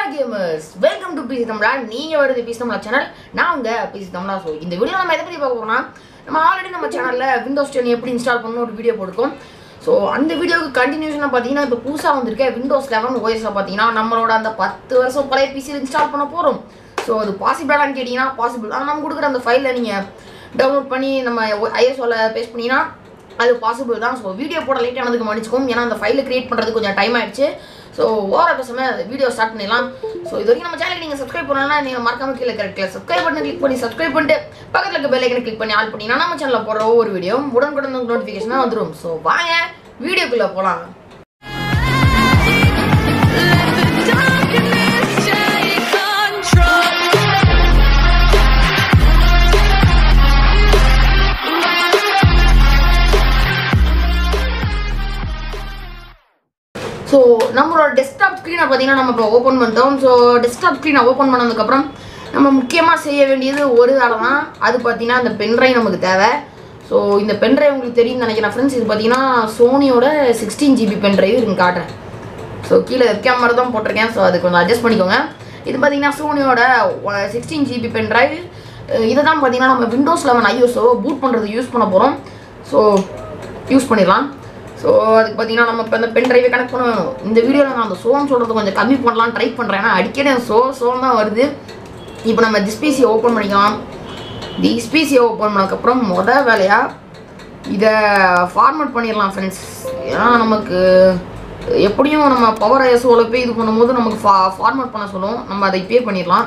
Gamers welcome to PC தமிழா நீங்கள் வருது பிசி தமிழா சேனல் நான் உங்க பிசி தமிழா ஸோ இந்த வீடியோ நம்ம எதை பற்றி பார்க்க போறோம்னா நம்ம ஆல்ரெடி நம்ம சேனலில் விண்டோஸ் டென் எப்படி இன்ஸ்டால் பண்ணணும் ஒரு வீடியோ போட்டிருக்கோம் ஸோ அந்த வீடியோவுக்கு கண்டினியூஷனாக பார்த்தீங்கன்னா இப்போ புதுசாக வந்திருக்க விண்டோஸ் லெவன் ஓஎஸை பார்த்தீங்கன்னா நம்மளோட அந்த பத்து வருஷம் பழைய பிசியில் இன்ஸ்டால் பண்ண போகிறோம் ஸோ அது பாசிபிளானு கேட்டிங்கன்னா பாசிபிள் ஆனால் நம்ம கொடுக்குற அந்த ஃபைலில் நீங்கள் டவுன்லோட் பண்ணி நம்ம ஐஎஸ்ஓவில் பேஸ்ட் பண்ணிங்கன்னா அது பாசிபிள் தான் ஸோ வீடியோ போட லேட் ஆனதுக்கு மன்னிச்சுக்கும் ஏன்னா அந்த ஃபைலை கிரியேட் பண்ணுறதுக்கு கொஞ்சம் டைம் ஆயிடுச்சு ஸோ ஓர பேசாம வீடியோ ஸ்டார்ட் பண்ணிடலாம் ஸோ இது வரைக்கும் நம்ம சேனலுக்கு நீங்கள் சப்ஸ்கிரைப் பண்ணலன்னா நீங்கள் மறக்காம கீழே கரெக்டில் சப்ஸ்கிரைப் பண்ணி கிளிக் பண்ணி சப்ஸ்கிரைப் பண்ணிட்டு பக்கத்தில் இருக்க பெல் ஐக்கனை கிளிக் பண்ணி ஆல் பண்ணினா நம்ம சேனலில் போடுற ஒவ்வொரு வீடியோ உடனுக்குடன் நோட்டிஃபிகேஷனாக வந்துடும் ஸோ வாங்க வீடியோக்குள்ளே போகலாம் Darkness take control. ஸோ நம்மளோட டெஸ்க்டாப் ஸ்க்ரீனை பார்த்தீங்கன்னா நம்ம இப்போ ஓப்பன் பண்ணிட்டோம் ஸோ டெஸ்க்டாப் ஸ்க்ரீனை ஓப்பன் பண்ணதுக்கப்புறம் நம்ம முக்கியமாக செய்ய வேண்டியது ஒரு வேலை தான் அது பார்த்தீங்கன்னா இந்த பென்ட்ரைவ் நமக்கு தேவை ஸோ இந்த பென்ட்ரைவ் உங்களுக்கு தெரியும்னு நினைக்கிறேன் ஃப்ரெண்ட்ஸ் இது பார்த்தீங்கன்னா சோனியோட சிக்ஸ்டீன் ஜிபி பென்ட்ரைவ் இங்கே காட்டுறேன் ஸோ கீழே வெப்கேம் மாதிரி தான் போட்டிருக்கேன் ஸோ அது கொஞ்சம் அட்ஜஸ்ட் பண்ணிக்கோங்க இது பார்த்தீங்கன்னா சோனியோட சிக்ஸ்டீன் ஜிபி பென் டிரைவ் இதை தான் பார்த்தீங்கன்னா நம்ம விண்டோஸ் லெவன் ஐஎஸ்ஓ பூட் பண்ணுறது யூஸ் பண்ண போகிறோம் ஸோ யூஸ் பண்ணிடலாம் ஸோ அதுக்கு பார்த்தீங்கன்னா நம்ம இப்போ இந்த பென் டிரைவை கனெக்ட் பண்ண வேணும் இந்த வீடியோவில் நான் அந்த சோன் சொல்கிறது கொஞ்சம் கம்மி பண்ணலாம் ட்ரை பண்ணுறேன் ஏன்னா அடிக்கடி அந்த சோ சோன் தான் வருது இப்போ நம்ம திஸ்பிசியை ஓப்பன் பண்ணிக்கலாம் திஸ்பிசியை ஓப்பன் பண்ணதுக்கப்புறம் மொதல் வேலையாக இதை ஃபார்மேட் பண்ணிடலாம் ஃப்ரெண்ட்ஸ் ஏன்னா நமக்கு எப்படியும் நம்ம பவர் ஐஎஸ்ஓவில் போய் இது பண்ணும்போது நமக்கு ஃபா ஃபார்மேட் பண்ண சொல்லும் நம்ம அதை பே பண்ணிடலாம்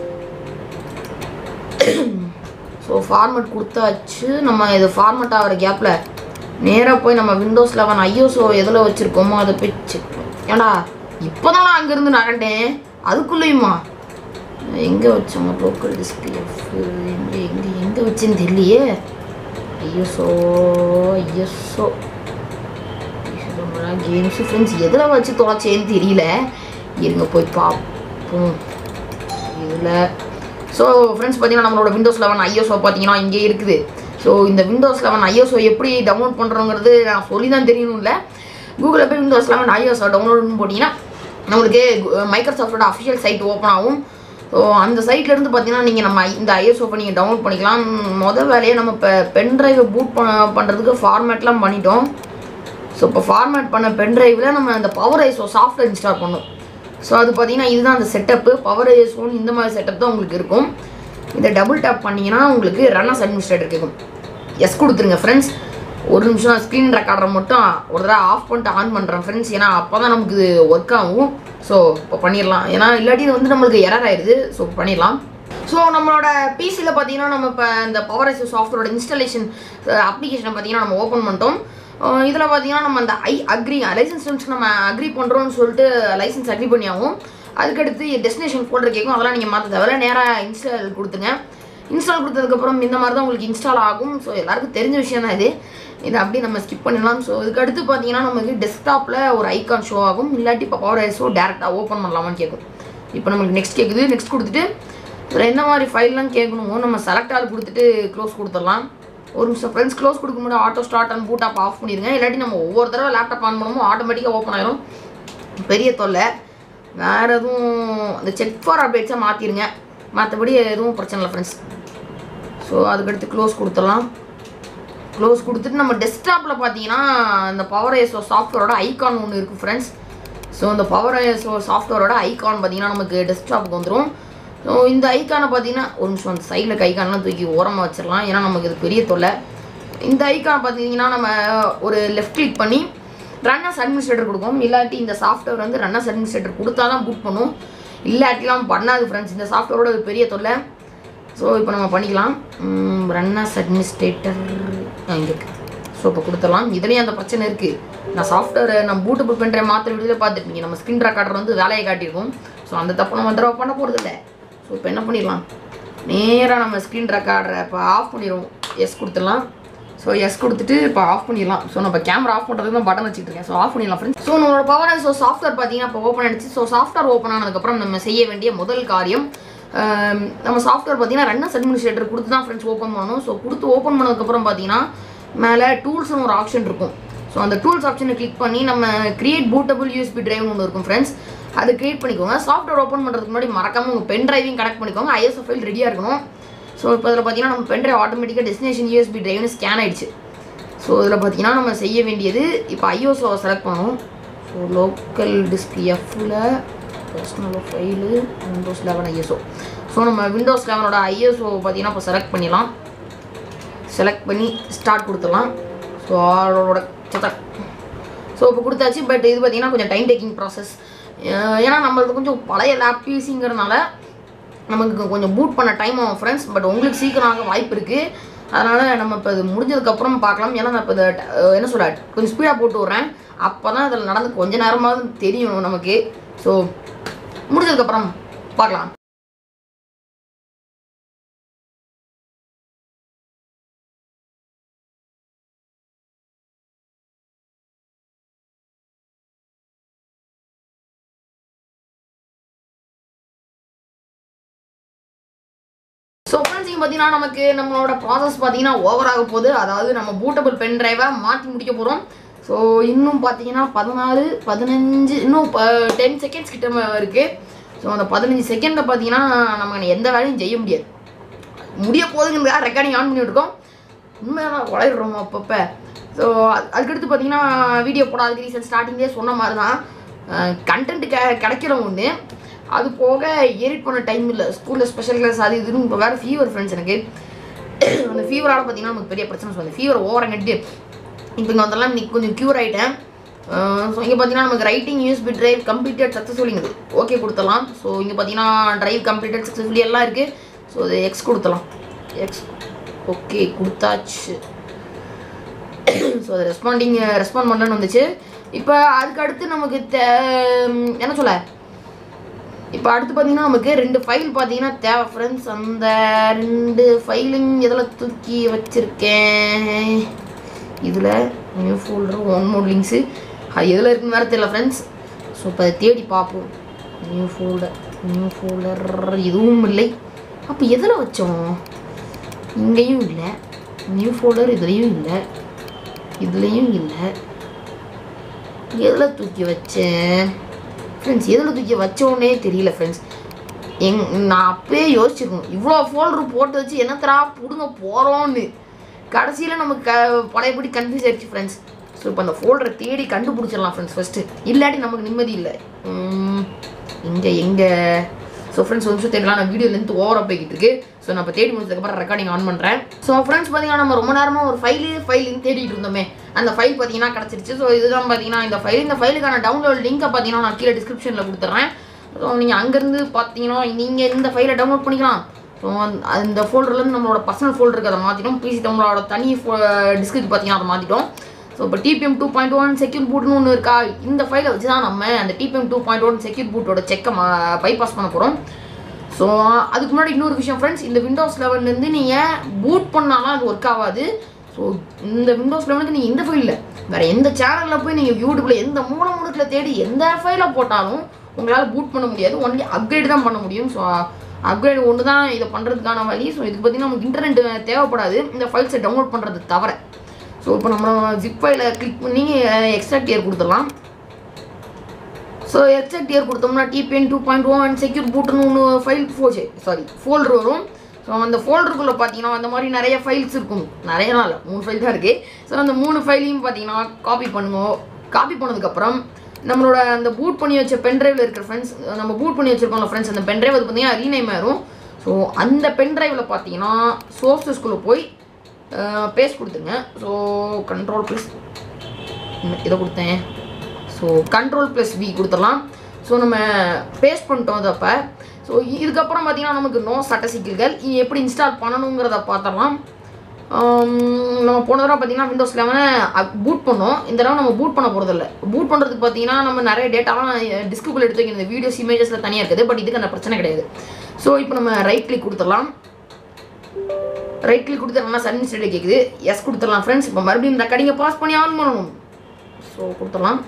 ஸோ ஃபார்மேட் கொடுத்தாச்சு நம்ம இது ஃபார்மேட் ஆகிற கேப்பில் நேராக போய் நம்ம விண்டோஸ் லெவன் ஐஎஸ்ஓ எதில் வச்சுருக்கோமோ அதை போய் செக் ஏடா இப்போ தான் நான் அங்கேருந்து நகண்டேன் அதுக்குள்ளேயுமா எங்கே வச்சோங்க லோக்கல் டிஸ்பிளே எங்கே எங்கே எங்கே வச்சேன்னு தெரியலையே ஐஎஸ்ஓ ஐஎஸ்ஓ கேம்ஸ் ஃப்ரெண்ட்ஸ் எதில் வச்சு தொலைச்சேன்னு தெரியல இருங்க போய் பார்ப்போம் இதில் ஸோ ஃப்ரெண்ட்ஸ் பார்த்தீங்கன்னா நம்மளோட விண்டோஸ் லெவன் ஐஎஸ்ஓ பார்த்தீங்கன்னா இங்கே இருக்குது ஸோ இந்த விண்டோஸ் லெவன் ஐஎஸ்ஓ எப்படி டவுன்லோட் பண்ணுறோங்கிறது நான் சொல்லி தான் தெரியணும் இல்லை கூகுளில் போய் விண்டோஸ் லெவன் ஐஎஸ்ஓ டவுன்லோட்னு போட்டிங்கன்னா நம்மளுக்கு மைக்ரோசாஃப்டோட அஃபிஷியல் சைட் ஓப்பன் ஆகும் ஸோ அந்த சைட்லேருந்து பார்த்தீங்கன்னா நீங்கள் நம்ம இந்த ஐஎஸ்ஓப்பை நீங்கள் டவுன்லோட் பண்ணிக்கலாம் மொதல் வேலையை நம்ம இப்போ பென் ட்ரைவை பூட் பண்ண பண்ணுறதுக்கு ஃபார்மேட்லாம் பண்ணிட்டோம் ஸோ இப்போ ஃபார்மேட் பண்ண பென்ட்ரைவில் நம்ம அந்த பவர் ஐஎஸ்ஓ சாஃப்ட்வேர் இன்ஸ்டால் பண்ணோம் ஸோ அது பார்த்தீங்கன்னா இதுதான் அந்த செட்டப்பு பவர் ஐஎஸ்ஓன்னு இந்த மாதிரி செட்டப் தான் உங்களுக்கு இருக்கும் இதை டபுள் டேப் பண்ணிங்கன்னா உங்களுக்கு ரன்னஸ் அட்மினிஸ்ட்ரேட்டர் கேட்கும் எஸ் கொடுத்துருங்க ஃப்ரெண்ட்ஸ் ஒரு நிமிஷம் ஸ்க்ரீன் ரெக்கார்டரை மட்டும் ஒரு தடவை ஆஃப் பண்ணிட்டு ஆன் பண்ணுறேன் ஃப்ரெண்ட்ஸ் ஏன்னா அப்போ தான் நமக்கு இது ஒர்க் ஆகும் ஸோ இப்போ பண்ணிடலாம் ஏன்னா இல்லாட்டி இது வந்து நம்மளுக்கு எரர் ஆயிடுது ஸோ பண்ணிடலாம் ஸோ நம்மளோட பிசியில் பார்த்தீங்கன்னா நம்ம இப்போ இந்த பவர் ஐசோ சாஃப்ட்வேரோட இன்ஸ்டாலேஷன் அப்ளிகேஷனை பார்த்தீங்கன்னா நம்ம ஓப்பன் பண்ணிட்டோம் இதில் பார்த்தீங்கன்னா நம்ம அந்த ஐ அக்ரி லைசன்ஸ் டெர்ம்ஸ்க்கு நம்ம அக்ரி பண்ணுறோம்னு சொல்லிட்டு லைசன்ஸ் அக்ரி பண்ணி ஆகும் அதுக்கடுத்து டெஸ்டினேஷன் ஃபோல்டர் கேட்கும் அதெல்லாம் நீங்கள் மாற்ற தேவையில்ல நேராக இன்ஸ்டால் கொடுத்துங்க இன்ஸ்டால் கொடுத்ததுக்கப்புறம் இந்த மாதிரி தான் உங்களுக்கு இன்ஸ்டால் ஆகும் ஸோ எல்லாருக்கும் தெரிஞ்ச விஷயம் தான் இது இதை அப்படியே நம்ம ஸ்கிப் பண்ணிடலாம் ஸோ இதுக்கு அடுத்து பார்த்தீங்கன்னா நமக்கு டெஸ்க்டாப்பில் ஒரு ஐகான் ஷோ ஆகும் இல்லாட்டி இப்போ பவர் ஐஸோ டேரெக்டாக ஓப்பன் பண்ணலாமான்னு கேட்கும் இப்போ நம்மளுக்கு நெக்ஸ்ட் கேட்குது நெக்ஸ்ட் கொடுத்துட்டு இதில் என்ன மாதிரி ஃபைல்லாம் கேட்கணுமோ நம்ம செலக்ட் ஆள் கொடுத்துட்டு க்ளோஸ் கொடுத்துடலாம் ஒரு நிமிஷம் ஃப்ரெண்ட்ஸ் க்ளோஸ் கொடுக்கும்போது auto start and boot up off பண்ணிடுங்க இல்லாட்டி நம்ம ஒவ்வொரு தடவை லேப்டாப் ஆன் பண்ணுமோ ஆட்டோமேட்டிக்காக ஓப்பன் ஆயிரும் பெரிய தொல்லை வேறு எதுவும் அந்த செக் ஃபார் அப்டேட்ஸை மாற்றிடுங்க மற்றபடி எதுவும் பிரச்சனை இல்லை ஃப்ரெண்ட்ஸ் ஸோ அதுக்கடுத்து க்ளோஸ் கொடுத்துடலாம் க்ளோஸ் கொடுத்துட்டு நம்ம டெஸ்க்டாப்பில் பார்த்தீங்கன்னா இந்த பவர் ஐஎஸ்ஓ சாஃப்ட்வேரோட ஐகான் ஒன்று இருக்குது ஃப்ரெண்ட்ஸ் ஸோ இந்த பவர் ஐஎஸ்ஓ சாஃப்ட்வேரோட ஐகான் பார்த்தீங்கன்னா நமக்கு டெஸ்க்டாப்புக்கு வந்துடும் ஸோ இந்த ஐக்கானை பார்த்தீங்கன்னா ஒரு நிமிஷம் அந்த சைடில் ஐக்கான்லாம் தூக்கி ஓரமாக வச்சிடலாம் ஏன்னா நமக்கு இது பெரிய தொல்லை இந்த ஐக்கான் பார்த்தீங்கன்னா நம்ம ஒரு லெஃப்ட் கிளிக் பண்ணி ரன்னர்ஸ் அட்மினிஸ்ட்ரேட்டர் கொடுக்கும் இல்லாட்டி இந்த சாஃப்ட்வேர் வந்து ரன்னர்ஸ் அட்மினிஸ்ட்ரேட்டர் கொடுத்தா தான் புக் பண்ணும் இல்லாட்டிலாம் பண்ணாது ஃப்ரெண்ட்ஸ் இந்த சாஃப்ட்வேரோட ஒரு பெரிய தொல்லை ஸோ இப்போ நம்ம பண்ணிக்கலாம் ரன்னர்ஸ் அட்மினிஸ்ட்ரேட்டர் இங்கே இருக்கு ஸோ இப்போ கொடுத்துடலாம் இதுலேயும் அந்த பிரச்சனை இருக்குது நான் சாஃப்ட்வேர் நான் பூட்டபிள் பண்ணுற மாத்திர வீடியோவில் பார்த்துருப்பீங்க நம்ம ஸ்க்ரீன் ரெக்கார்டர் வந்து வேலையை காட்டியிருக்கோம் ஸோ அந்த தப்பு நம்ம தடவை பண்ண போகிறது இல்லை ஸோ இப்போ என்ன பண்ணிடலாம் நேராக நம்ம ஸ்க்ரீன் ரெக்கார்டரை இப்போ ஆஃப் பண்ணிடுவோம் எஸ் கொடுத்துடலாம் ஸோ எஸ் கொடுத்துட்டு இப்போ ஆஃப் பண்ணிடலாம் ஸோ நம்ம கேமரா ஆஃப் பண்ணுறதுக்கு தான் பட்டன் வச்சுட்டு இருக்கேன் ஸோ ஆஃப் பண்ணிடலாம் ஃப்ரெண்ட்ஸ் ஸோ நம்மளோட பவர் ஸோ சாஃப்ட்வேர் பார்த்தீங்கன்னா இப்போ ஓப்பன் ஆயிடுச்சு ஸோ சாஃப்ட்வேர் ஓப்பன் ஆனதுக்கப்புறம் நம்ம செய்ய வேண்டிய முதல் காரியம் ஆம், நம்ம சாஃப்ட்வேர் பார்த்தீங்கன்னா ரன்னர்ஸ் அட்மினிஸ்ட்ரேட்டர் கொடுத்து தான் ஃப்ரெண்ட்ஸ் ஓப்பன் பண்ணணும் ஸோ கொடுத்து ஓப்பன் பண்ணதுக்கப்புறம் பார்த்தீங்கன்னா மேலே டூல்ஸ்னு ஒரு ஆப்ஷன் இருக்கும் ஸோ அந்த டூல்ஸ் ஆப்ஷனை கிளிக் பண்ணி நம்ம கிரியேட் பூட்டபிள் யூஎஸ்பி டிரைவ்னு ஒன்று இருக்கும் ஃப்ரெண்ட்ஸ் அது கிரியேட் பண்ணிக்கோங்க சாஃப்ட்வேர் ஓப்பன் பண்ணுறதுக்கு முன்னாடி மறக்காமல் உங்கள் பென் டிரைவையும் கனெக்ட் பண்ணிக்கோங்க ஐஎஸ்ஓ ஃபைல் ரெடியாக இருக்கணும் ஸோ இப்போ இதில் பார்த்தீங்கன்னா நம்ம பென் டிரைவ் ஆட்டோமேட்டிக்காக டெஸ்டினேஷன் யூஎஸ்பி டிரைவ்னு ஸ்கேன் ஆயிடுச்சு ஸோ இதில் பார்த்தீங்கன்னா நம்ம செய்ய வேண்டியது இப்போ ஐஓஸோவை செலக்ட் பண்ணணும் ஸோ லோக்கல் டிஸ்க் எஃப்பில் personal file Windows eleven ISO so நம்ம விண்டோஸ் லெவனோட ஐஎஸ்ஓ பார்த்தீங்கன்னா இப்போ செலக்ட் பண்ணிடலாம் செலக்ட் பண்ணி ஸ்டார்ட் கொடுத்துடலாம் ஸோ அதோட சத்தம் ஸோ இப்போ கொடுத்தாச்சு பட் இது பார்த்தீங்கன்னா கொஞ்சம் டைம் டேக்கிங் ப்ராசஸ் ஏன்னா நம்மளுக்கு கொஞ்சம் பழைய லேப் பிசிங்கிறதுனால நமக்கு கொஞ்சம் பூட் பண்ண டைம் ஆகும் ஃப்ரெண்ட்ஸ் பட் உங்களுக்கு சீக்கிரம் ஆக வாய்ப்பு இருக்குது அதனால் நம்ம இப்போ இது முடிஞ்சதுக்கப்புறம் பார்க்கலாம் ஏன்னா நான் இப்போ இதை அஹ், என்ன சொல்ல கொஞ்சம் ஸ்பீடாக போட்டு விட்றேன் அப்போ தான் இதில் நடந்து கொஞ்ச நேரமாவது தெரியும் நமக்கு ஸோ முடிஞ்சதுக்கப்புறம் பார்க்கலாம் ஸோ ஃப்ரெண்ட்ஸ் இங்கே பார்த்தீங்கன்னா நமக்கு நம்மளோட ப்ராசஸ் பார்த்தீங்கன்னா ஓவர் ஆக போகுது அதாவது நம்ம பூட்டபிள் பென் டிரைவை மாற்றி முடிக்க போகிறோம் ஸோ இன்னும் பார்த்தீங்கன்னா பதினாறு பதினஞ்சு இன்னும் டென் செகண்ட்ஸ் கிட்ட இருக்குது ஸோ அந்த பதினஞ்சு செகண்டில் பார்த்தீங்கன்னா நம்ம எந்த வேலையும் செய்ய முடியாது முடிய போகுதுங்கிறதா ரெக்கார்டிங் ஆன் பண்ணிட்டு இருக்கோம் உண்மையாக வளர்றோம் அப்பப்போ ஸோ அதுக்கடுத்து பார்த்தீங்கன்னா வீடியோ போடாத ரீசன் ஸ்டார்டிங்லேயே சொன்ன மாதிரி தான் கண்டென்ட் க கிடைக்கிற ஒன்று அது போக எடிட் பண்ண டைம் இல்லை ஸ்கூலில் ஸ்பெஷல் கிளாஸ் அது இதுன்னு இப்போ வேறு ஃபீவர் ஃப்ரெண்ட்ஸ் எனக்கு அந்த ஃபீவரால் பார்த்தீங்கன்னா நமக்கு பெரிய பிரச்சனை சொல்லுது ஃபீவர் ஓவரம் கட்டி இப்போ இங்கே வந்தெல்லாம் இன்னைக்கு கொஞ்சம் க்யூர் ஆகிட்டேன் ஸோ இங்கே பார்த்தீங்கன்னா நமக்கு ரைட்டிங் யூஎஸ்பி டிரைவ் கம்ப்ளீட்டட் சக்ஸஸ்ஃபுல்லிங்குது ஓகே கொடுத்தலாம் ஸோ இங்கே பார்த்தீங்கன்னா டிரைவ் கம்ப்ளீட்டட் சக்ஸஸ்ஃபுல்லி எல்லாம் இருக்குது ஸோ இது எக்ஸ் கொடுத்தலாம் எக்ஸ் ஓகே கொடுத்தாச்சு ஸோ அது ரெஸ்பாண்டிங் ரெஸ்பாண்ட் பண்ணலன்னு வந்துச்சு இப்போ அதுக்கு அடுத்து நமக்கு தே என்ன சொல்ல இப்போ அடுத்து பார்த்தீங்கன்னா நமக்கு ரெண்டு ஃபைல் பார்த்தீங்கன்னா தேவை ஃப்ரெண்ட்ஸ் அந்த ரெண்டு ஃபைலிங் எதில் தூக்கி வச்சுருக்கேன் இதில் new folder one mode links அது எதில் இருக்குன்னு வேறு தெரியல ஃப்ரெண்ட்ஸ் ஸோ இப்போ அதை தேடி பார்ப்போம் நியூ ஃபோல்டர் நியூ ஃபோல்டர் இதுவும் இல்லை அப்போ எதில் வச்சோம் இங்கேயும் இல்லை நியூ ஃபோல்டர் இதுலேயும் இல்லை இதுலேயும் இல்லை எதில் தூக்கி வச்சேன் ஃப்ரெண்ட்ஸ் எதில் தூக்கி வச்சோன்னே தெரியல ஃப்ரெண்ட்ஸ் எங் நான் அப்பயே யோசிச்சிருக்கணும் இவ்வளோ ஃபோல்டர் போட்டு வச்சு என்னத்தரா பிடுங்க போகிறோன்னு கடைசியில் நமக்கு க பழையபடி கன்ஃபியூஸ் ஆயிடுச்சு ஃப்ரெண்ட்ஸ் ஸோ இப்போ அந்த ஃபோல்டரை தேடி கண்டுபிடிச்சிடலாம் ஃப்ரெண்ட்ஸ் ஃபஸ்ட்டு இல்லாட்டி நமக்கு நிம்மதி இல்லை இங்கே எங்கே ஸோ ஃப்ரெண்ட்ஸ் ஒரு நிமிஷம் தேடலாம் நான் வீடியோ லென்த் ஓவராக போய்கிட்டு இருக்கு ஸோ நான் இப்போ தேடி முடிச்சதுக்கப்புறம் ரெக்கார்டிங் ஆன் பண்ணுறேன் ஸோ ஃப்ரெண்ட்ஸ் பார்த்தீங்கன்னா நம்ம ரொம்ப நேரமாக ஒரு ஃபைலு ஃபைலுன்னு தேடிட்டு இருந்தோமே அந்த ஃபைல் பார்த்தீங்கன்னா கிடச்சிருச்சு ஸோ இதுதான் பார்த்தீங்கன்னா இந்த ஃபைல் இந்த ஃபைலுக்கான டவுன்லோட் லிங்கை பார்த்தீங்கன்னா நான் கீழே டிஸ்கிரிப்ஷனில் கொடுத்துட்றேன் ஸோ நீங்கள் அங்கேருந்து பார்த்தீங்கன்னா நீங்கள் இந்த ஃபைலை டவுன்லோட் பண்ணிக்கலாம் ஸோ அந்த ஃபோல்டர்லேருந்து நம்மளோட பர்சனல் ஃபோல்டருக்கு அதை மாற்றிட்டோம் பிசி நம்மளோட தனி டிஸ்க்கு பார்த்தீங்கன்னா அதை மாற்றிட்டோம் ஸோ இப்போ TPM two point one secure பூட்னு ஒன்று இருக்கா இந்த ஃபைலை வச்சு தான் நம்ம அந்த TPM two point one secure பூட்டோட செக்கை பைபாஸ் பண்ண போகிறோம் ஸோ அதுக்கு முன்னாடி இன்னொரு விஷயம் ஃப்ரெண்ட்ஸ் இந்த விண்டோஸ் லெவன்லேருந்து நீங்கள் பூட் பண்ணாலும் அது ஒர்க் ஆகாது ஸோ இந்த விண்டோஸ் லெவனுக்கு நீங்கள் இந்த ஃபைலில் வேறு எந்த சேனலில் போய் நீங்கள் யூடியூப்பில் எந்த மூல முடுக்கில் தேடி எந்த ஃபைலை போட்டாலும் உங்களால் பூட் பண்ண முடியாது ஒன்லி அப்கிரேட் தான் பண்ண முடியும் ஸோ அப்கிரேட் ஒன்று தான் இதை பண்ணுறதுக்கான வழி ஸோ இதுக்கு பார்த்தீங்கன்னா நமக்கு இன்டர்நெட் தேவைப்படாது இந்த ஃபைல்ஸை டவுன்லோட் பண்ணுறது தவிர ஸோ இப்போ நம்ம ஜிப் ஃபைலை கிளிக் பண்ணி எக்ஸ்ட்ராக்ட் இயர் கொடுத்துடலாம் ஸோ எக்ஸாக்ட் இயர் கொடுத்தோம்னா TPM two point one secure பூட்னு ஒன்று ஃபைல் ஃபோஜே சாரி ஃபோல்டர் வரும் ஸோ அந்த ஃபோல்டருக்குள்ளே பார்த்தீங்கன்னா அந்த மாதிரி நிறைய ஃபைல்ஸ் இருக்கும் நிறைய நாள் மூணு ஃபைல் தான் இருக்குது ஸோ அந்த மூணு ஃபைலையும் பார்த்தீங்கன்னா காப்பி பண்ணுங்க காப்பி பண்ணதுக்கப்புறம் நம்மளோட அந்த பூட் பண்ணி வச்ச பென்ட்ரைவில் இருக்கிற ஃப்ரெண்ட்ஸ் நம்ம பூட் பண்ணி வச்சிருக்கோம்ல ஃப்ரெண்ட்ஸ் அந்த பென்ட்ரைவ் அது பார்த்தீங்கன்னா ரீநேம் ஆயிரும் ஸோ அந்த பென்ட்ரைவில் பார்த்தீங்கன்னா சோர்ஸஸ்குள்ளே போய் பேஸ்ட் கொடுத்துருங்க ஸோ கண்ட்ரோல் ப்ளஸ் இதை கொடுத்தேன் ஸோ கண்ட்ரோல் ப்ளஸ் வி கொடுத்துடலாம் ஸோ நம்ம பேஸ்ட் பண்ணிட்டோம் அது அப்போ ஸோ இதுக்கப்புறம் பார்த்தீங்கன்னா நமக்கு நோ சட்டசிக்கல்கள் இனி எப்படி இன்ஸ்டால் பண்ணணுங்கிறத பார்த்துடலாம் ஆம், நம்ம போன தடவை பார்த்தீங்கன்னா விண்டோஸ் லெவனை பூட் பண்ணோம் இந்த தடவை நம்ம பூட் பண்ண போகிறதில்ல பூட் பண்ணுறதுக்கு பார்த்தீங்கன்னா நம்ம நிறைய டேட்டாலாம் டிஸ்குக்குள்ளே எடுத்து வைக்கணும் இந்த வீடியோஸ் இமேஜஸில் தனியாக இருக்குது பட் இதுக்கு அந்த பிரச்சனை கிடையாது ஸோ இப்போ நம்ம ரைட் கிளிக் கொடுத்துடலாம் ரைட் கிளிக் கொடுத்துடலாம் சர்வீஸ் ரேட் கேட்குது எஸ் கொடுத்துடலாம் ஃப்ரெண்ட்ஸ் இப்போ மறுபடியும் ரெக்கார்டிங்கை பாஸ் பண்ணி ஆன் பண்ணணும் ஸோ கொடுத்துடலாம்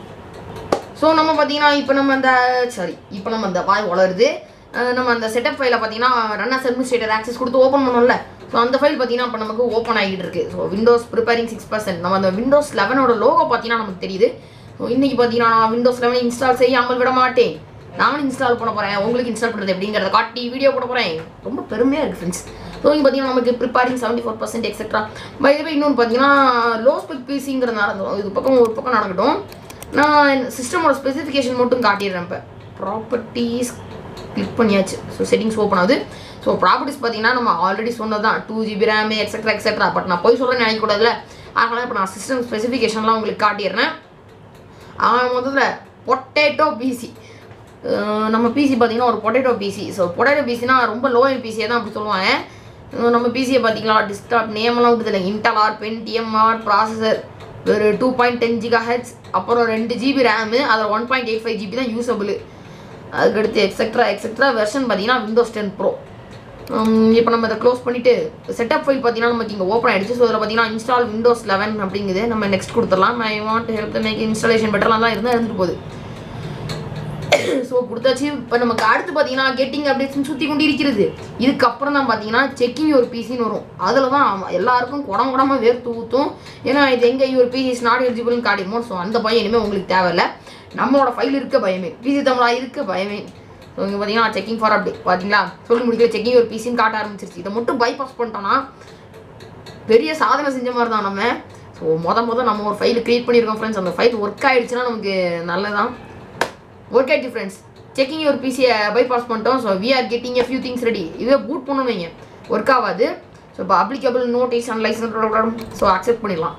ஸோ நம்ம பார்த்தீங்கன்னா இப்போ நம்ம அந்த சாரி இப்போ நம்ம அந்த வாய் வளருது அஹ் நம்ம அந்த செட்டப் ஃபைலை பார்த்தீங்கன்னா ரன் அஸ் அட்மினிஸ்ட்ரேட்டர் ஆக்சஸ் கொடுத்து ஓப்பன் பண்ணோம்ல ஸோ அந்த ஃபைல் பார்த்தீங்கன்னா இப்போ நமக்கு ஓப்பன் ஆகிட்டு இருக்கு so Windows preparing six percent நம்ம அந்த விண்டோஸ் லெவனோட லோகோ பார்த்தீங்கன்னா நமக்கு தெரியுது ஸோ இன்றைக்கி பார்த்தீங்கன்னா நான் விண்டோஸ் லெவன் இன்ஸ்டால் செய்யாமல் விட மாட்டேன் நானும் இன்ஸ்டால் பண்ண போகிறேன் உங்களுக்கு இன்ஸ்டால் பண்ணுறது எப்படிங்கிறத காட்டி வீடியோ போட போகிறேன் ரொம்ப பெருமையாக இருக்குது ஃப்ரெண்ட்ஸ் ஸோ இங்கே பார்த்தீங்கன்னா நமக்கு preparing seventy four percent etcetera பை இன்னொன்று பார்த்தீங்கன்னா லோ ஸ்பெக் பிசிங்கிற நடந்தோம் இது பக்கம் ஒரு பக்கம் நடக்கட்டும் நான் சிஸ்டமோட ஸ்பெசிஃபிகேஷன் மட்டும் காட்டிடுறேன் இப்போ ப்ராப்பர்ட்டிஸ் கிளிக் பண்ணியாச்சு ஸோ செட்டிங்ஸ் ஓப்பன் ஆகுது ஸோ ப்ராப்பர்ட்டிஸ் பார்த்தீங்கன்னா நம்ம ஆல்ரெடி சொன்னது தான் two GB RAM etcetera etcetera but நான் போய் சொல்கிறேன்னு நினைக்கக்கூடாதுல அதனால் இப்போ நான் சிஸ்டம் ஸ்பெசிஃபிகேஷன்லாம் உங்களுக்கு காட்டிடுறேன் அவன் முதல்ல பொட்டேட்டோ பிசி நம்ம பிசி பார்த்தீங்கன்னா ஒரு பொட்டேட்டோ பிசி ஸோ பொட்டேட்டோ பிசினா ரொம்ப லோ என் பிசியை தான் அப்படி சொல்லுவாங்க அஹ் நம்ம பிசியை பார்த்தீங்களா டிஸ்டாப் நேமெல்லாம் விடுதில்ல இன்டல் ஆர் பென் டிஎம்ஆர் ப்ராசஸர் ஒரு two point ten giga H அப்புறம் ரெண்டு ஜிபி ரேமு அதில் one point eight five GB தான் யூஸபிள் அதுக்கடுத்து எக்ஸெட்ரா எக்ஸெட்ரா வெர்ஷன் பார்த்தீங்கன்னா விண்டோஸ் டென் ப்ரோ இப்போ நம்ம இதை க்ளோஸ் பண்ணிவிட்டு செட்டப் ஃபைல் பார்த்தீங்கன்னா நமக்கு இங்கே ஓப்பன் ஆயிடுச்சு ஸோ இதில் பார்த்தீங்கன்னா இன்ஸ்டால் விண்டோஸ் லெவன் அப்படிங்குது நம்ம நெக்ஸ்ட் கொடுத்துடலாம் I want help make installation பெட்டர்லாம் தான் இருந்தால் இருந்துட்டு போகுது ஸோ கொடுத்தாச்சு இப்போ நமக்கு அடுத்து பார்த்தீங்கன்னா கெட்டிங் அப்டேட்ஸ்னு சுற்றி கொண்டு இருக்கிறது இதுக்கப்புறம் தான் பார்த்தீங்கன்னா செக்கிங் ஒரு பிசின்னு வரும் அதில் தான் அவன் எல்லாருக்கும் குடம் குடமாக வேர்த்து ஊற்றும் ஏன்னா இது எங்கே ஒரு பிசி இஸ் நாட் எலிஜிபிள்னு காட்டிடுமோ ஸோ அந்த பயம் இனிமேல் உங்களுக்கு தேவையில்ல நம்மளோட ஃபைல் இருக்க பயமே பிசி தமிழா இருக்க பயமே ஸோ இங்கே பார்த்தீங்கன்னா செக்கிங் ஃபார் அப்டேட் பார்த்தீங்களா சொல்லி முடிக்கல செக்கிங் ஒரு பிசின்னு காட்ட ஆரம்பிச்சிருச்சு இதை மட்டும் பைபாஸ் பண்ணிட்டோன்னா பெரிய சாதனை செஞ்ச மாதிரி தான் நம்ம ஸோ மொத மொதல் நம்ம ஒரு ஃபைல் க்ரியேட் பண்ணியிருக்கோம் ஃப்ரெண்ட்ஸ் அந்த ஃபைல் ஒர்க் ஆயிடுச்சுன்னா நமக்கு நல்லதான் ஒர்க் ஆயிடுச்சு ஃப்ரெண்ட்ஸ் செக்கிங் ஒரு பிசியை பைபாஸ் பண்ணிட்டோம் so we are getting a few things ready இதுவே பூட் பண்ணணும் வைங்க ஒர்க் ஆகாது ஸோ இப்போ applicable notice and license so accept பண்ணிடலாம்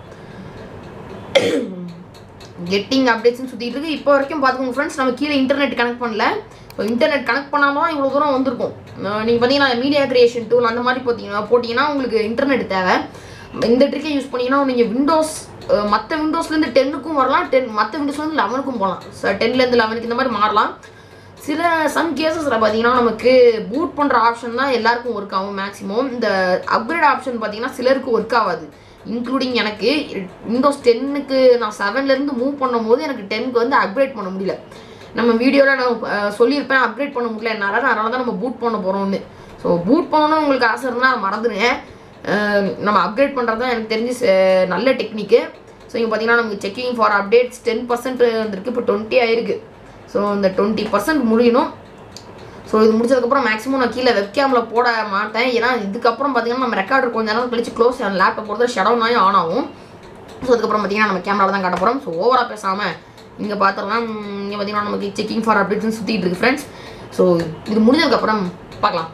கெட்டிங் அப்டேட்ஸ்னு சுற்றிட்டு இருக்கு இப்போ வரைக்கும் பார்த்துக்கோங்க ஃப்ரெண்ட்ஸ் நம்ம கீழே இன்டர்நெட் கனெக்ட் பண்ணல ஸோ இன்டர்நெட் கனெக்ட் பண்ணாமல் தான் இவ்வளோ தூரம் வந்திருக்கும் நீங்கள் பார்த்தீங்கன்னா மீடியா கிரியேஷன் டூல் அந்த மாதிரி போட்டிங்கன்னா போட்டிங்கன்னா உங்களுக்கு இன்டர்நெட் தேவை இந்த ட்ரிக்கை யூஸ் பண்ணிங்கன்னா நீங்கள் விண்டோஸ் மற்ற விண்டோஸ்லேருந்து டென்னுக்கும் வரலாம் டென் மற்ற விண்டோஸ்லேருந்து லெவனுக்கும் போகலாம் ஸோ டென்லேருந்து லெவனுக்கு இந்த மாதிரி மாறலாம் சில சம் கேசஸில் பார்த்தீங்கன்னா நமக்கு பூட் பண்ணுற ஆப்ஷன் தான் எல்லாருக்கும் ஒர்க் ஆகும் மேக்ஸிமம் இந்த அப்கிரேட் ஆப்ஷன் பார்த்தீங்கன்னா சிலருக்கு ஒர்க் ஆகாது இன்க்ளூடிங் எனக்கு விண்டோஸ் டென்னுக்கு நான் செவன்லேருந்து மூவ் பண்ணும்போது எனக்கு டென்க்கு வந்து அப்கிரேட் பண்ண முடியல நம்ம வீடியோவில் நான் அஹ், சொல்லியிருப்பேன் அப்கிரேட் பண்ண முடியல என்னால் அதனால தான் நம்ம பூட் பண்ண போகிறோம்னு ஸோ பூட் பண்ணணும்னு உங்களுக்கு ஆசை இருந்தால் அதை மறந்துடுங்க அஹ், நம்ம அப்கிரேட் பண்ணுறது தான் எனக்கு தெரிஞ்சு ச- நல்ல டெக்னிக்கு ஸோ இங்கே பார்த்தீங்கன்னா நமக்கு checking for updates ten percent வந்திருக்கு இப்போ டுவெண்ட்டி ஆயிருக்கு ஸோ இந்த டுவெண்ட்டி பர்சன்ட் முடியணும் ஸோ இது முடிச்சதுக்கப்புறம் மேக்ஸிமம் நான் கீழே வெப்கேமில் போட மாட்டேன் ஏன்னா இதுக்கப்புறம் பார்த்தீங்கன்னா நம்ம ரெக்கார்டர் கொஞ்ச நேரம் கழிச்சு க்ளோஸ் லேப்டாப் பொறுத்த ஷட் ஆகி ஆன் ஆகும் ஸோ அதுக்கப்புறம் பார்த்தீங்கன்னா நம்ம கேமராவில் தான் காட்ட போகிறோம் ஸோ ஓவராக பேசாமல் இங்கே பார்த்துடலாம் இங்கே பார்த்தீங்கன்னா நமக்கு செக்கிங் ஃபார் அப்டேட்ஸ்னு சுற்றிட்டு இருக்கு ஃப்ரெண்ட்ஸ் ஸோ இது முடிஞ்சதுக்கப்புறம் பார்க்கலாம்